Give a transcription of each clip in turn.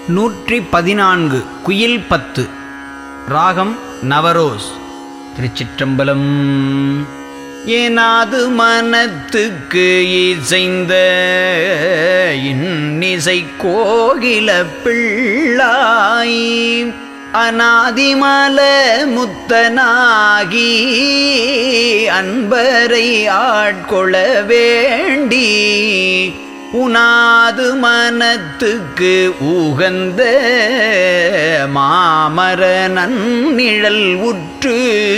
நூற்றி பதினான்கு குயில் பத்து ராகம் நவரோஸ் திருச்சிற்றம்பலம் ஏனாது மனத்துக்கு இசைந்த இன்னிசை கோகில பிள்ளாய் அநாதிமல முத்தனாகி அன்பரை ஆட்கொள்ள வேண்டி உனாது மனத்துக்கு உகந்த மாமர நன்னிழல் உற்று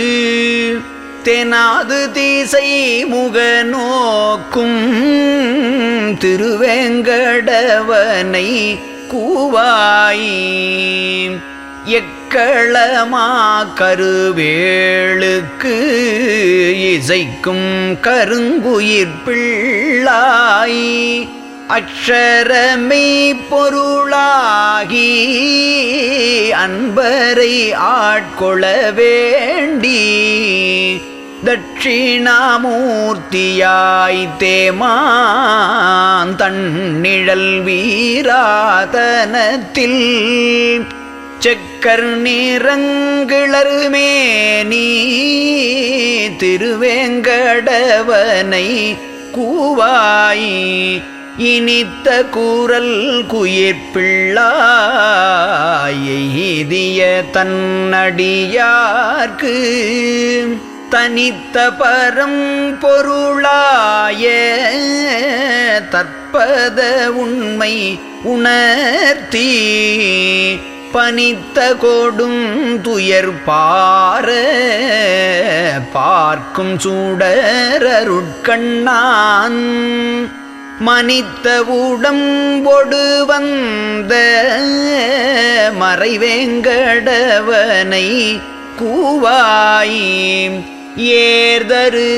தெனாது தீசை முக நோக்கும் திருவேங்கடவனை கூவாய் எக்களமா கருவேளுக்கு இசைக்கும் கருங்குயிர் பிள்ளாய் அக்ஷரமை பொருளாகி அன்பரை ஆட்கொள்ள வேண்டி தட்சிணாமூர்த்தியாய் தேமான் தன்னிழல் வீராதனத்தில் செக்கர் நிறங்கிளருமே நீ திருவேங்கடவனை கூவாய் இனித்த கூறல் குயிர்பிள்ளாயெய்திய தன்னடியார்க்கு தனித்த பரம் பொருளாய தற்பத உண்மை உணர்த்தி பனித்த கொடும் துயர் பார பார்க்கும் சூடரருட்கண்ணான் மனித்த உடம்பொடு வந்த மறைவேங்கடவனை கூவாய் ஏர்தரு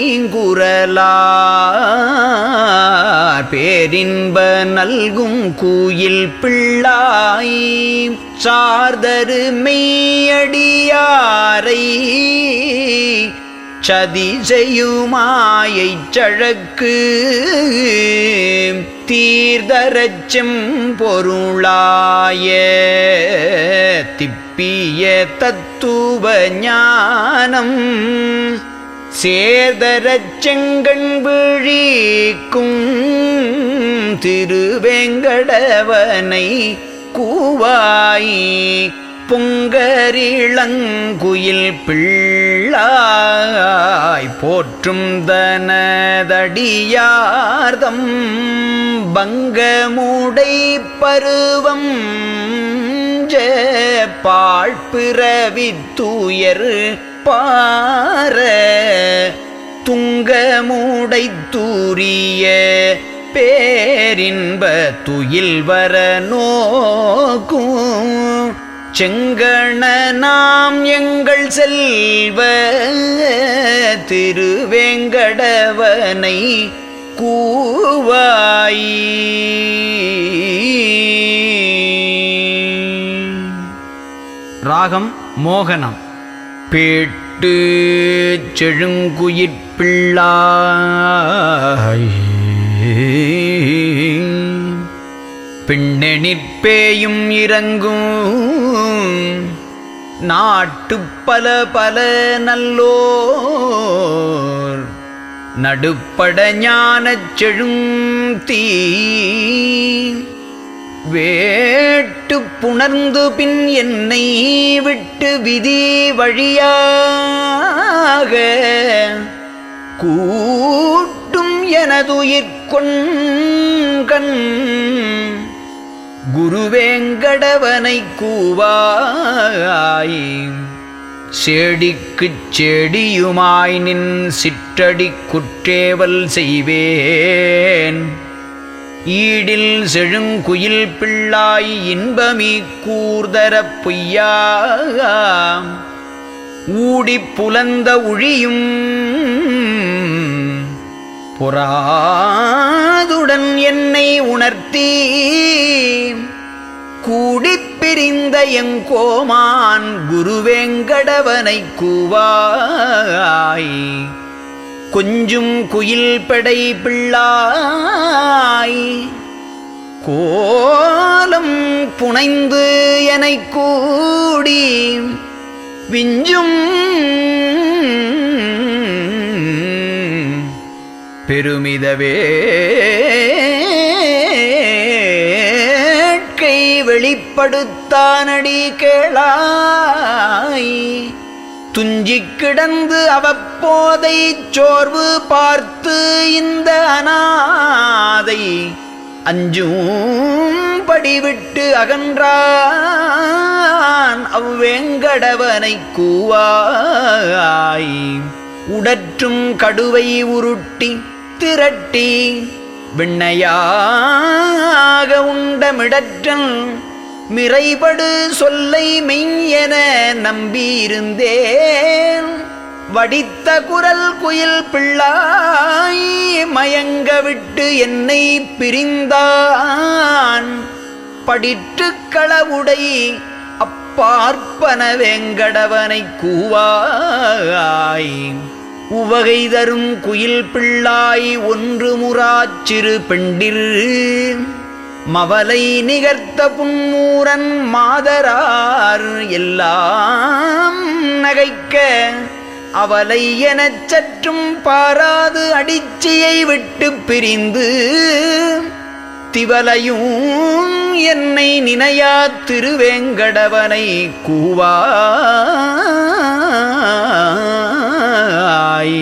தீங்குரலார் பேரின்ப நல்கும் கூயில் பிள்ளாய் சார்தரு மெய்யடியாரை சதி செய்யுமாயைச் சழக்கு தீர்தரச்சம் பொருளாய திப்பிய தத்துவ ஞானம் சேர்தரச் செங்கண் விழிக்கும் திருவேங்கடவனை கூவாய் பொங்கரிளங்குயில் பிள்ளாய் போற்றும் தனதடியார்தம் பங்கமுடை பருவம் பாழ்பிறவி தூயர் பார துங்கமுடை தூரிய பேரின்ப துயில் வர நோக்கும் செங்கண நாம் எங்கள் செல்வ திருவேங்கடவனை கூவாய் ராகம் மோகனம் பேட்டு செழுங்குயிற் பிள்ளாய் பின்னெனிற்பேயும் இறங்கும் நாட்டு பல பல நல்லோர் நடுப்பட ஞானச் செழுந்தீ வேட்டு புணர்ந்து பின் என்னை விட்டு விதி வழியாக கூட்டும் எனதுயிர்கொண்கண் குருவேங்கடவனை கூவாய் செடிக்குச் செடியுமாய் நின் சிற்றடி குற்றேவல் செய்வேன் ஈடில் செழுங்குயில் பிள்ளாய் இன்பமீ கூர்தரப் பொய்யா ஊடிப் புலந்த ஒழியும் பொறாதுடன் என்னை உணர்த்தி கூடிப் பிரிந்த எங்கோமான் குருவேங்கடவனை கூவாய் கொஞ்சும் குயில் பெடை பிள்ளாய் கோலம் புனைந்து எனக் கூடி விஞ்சும் பெருமித வேட்கை வெளிப்படுத்தானடி கேளாய் துஞ்சிக் கிடந்து அவ்வப்போதை சோர்வு பார்த்து இந்த அனாதை அஞ்சும் படிவிட்டு அகன்றான் அவ்வேங்கடவனை கூவாய் உடற்றும் கடுவை உருட்டி திரட்டி விண்ணையாக உண்டமிடற்றல் மிரைபடு சொல்லை மெய்யென நம்பியிருந்தேன் வடித்த குரல் குயில் பிள்ளாய் மயங்க விட்டு என்னை பிரிந்தான் படிற்று களவுடை அப்பார்ப்பன வேங்கடவனை கூவாய் உவகை தரும் குயில் பிள்ளாய் ஒன்று முறாச்சிறு பெண்டிர் மவலை நிகர்த்த புன்மூரன் மாதரார் எல்லாம் நகைக்க அவலை எனச் சற்றும் பாராது அடிச்சியை விட்டு பிரிந்து திவலையும் என்னை நினையா திருவேங்கடவனை கூவாய்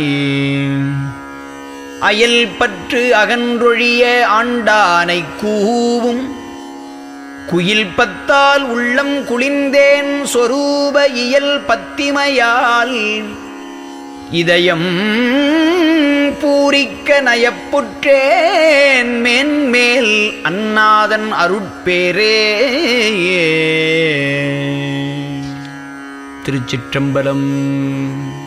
அயல் பற்று அகன்றொழிய ஆண்டானை கூவும் குயில் பத்தால் உள்ளம் குளிந்தேன் சொரூப இயல் பத்திமையால் இதயம் பூரிக்க நயப்புற்றேன் மேன்மேல் அன்னாதன் அருட்பேரே திருச்சிற்றம்பலம்